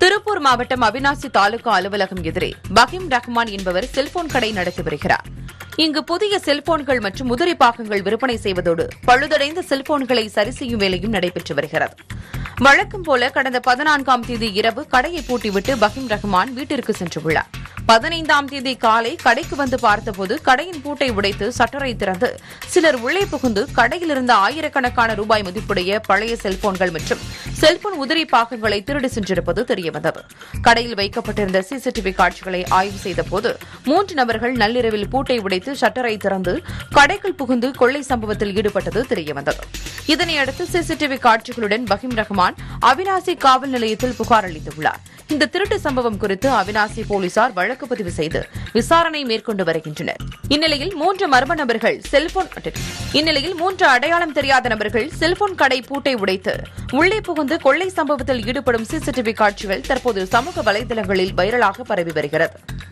திருப்பூர் மாவட்டம் அவினாசி தாலுகா அலுவலகம் எதிரே பஹீம் ரஹ்மான் என்பவர் செல்போன் கடை நடத்தி வருகிறார் இங்கு புதிய செல்போன்கள் மற்றும் உதிரி பாகங்கள் விற்பனை செய்வதோடு பழுதடைந்த செல்போன்களை சரி செய்யும் வேலையும் நடைபெற்று வருகிறது வழக்கம் போல கடந்த பதினான்காம் தேதி இரவு கடையை பூட்டிவிட்டு பஹீம் ரஹ்மான் வீட்டிற்கு சென்றுள்ளார் பதினைந்தாம் தேதி காலை கடைக்கு வந்து பார்த்தபோது கடையின் பூட்டை உடைத்து சட்டரை திறந்து சிலர் உள்ளே புகுந்து கடையில் இருந்த ஆயிரக்கணக்கான ரூபாய் மதிப்புடைய பழைய செல்போன்கள் மற்றும் செல்போன் உதிரி பாகங்களை திருடி சென்றிருப்பது தெரியவந்தது கடையில் வைக்கப்பட்டிருந்த சிசிடிவி காட்சிகளை ஆய்வு செய்தபோது மூன்று நபர்கள் நள்ளிரவில் பூட்டை உடைத்து ஷட்டரை திறந்து கடைக்குள் புகுந்து கொள்ளை சம்பவத்தில் ஈடுபட்டது தெரியவந்தது இதனையடுத்து சிசிடிவி காட்சிகளுடன் பஹீம் ரஹ்மான் அவினாசி காவல் நிலையத்தில் புகார் அளித்துள்ளார் இந்த திருட்டு சம்பவம் குறித்து அவினாசி போலீசார் வழக்கு பதிவு செய்து விசாரணை மேற்கொண்டு வருகின்றனர் இந்நிலையில் மூன்று மர்ம நபர்கள் செல்போன் இந்நிலையில் மூன்று அடையாளம் தெரியாத நபர்கள் செல்போன் கடை பூட்டை உடைத்து உள்ளே புகுந்து கொள்ளை சம்பவத்தில் ஈடுபடும் சிசிடிவி காட்சிகள் தற்போது சமூக வலைதளங்களில் வைரலாக பரவி வருகிறது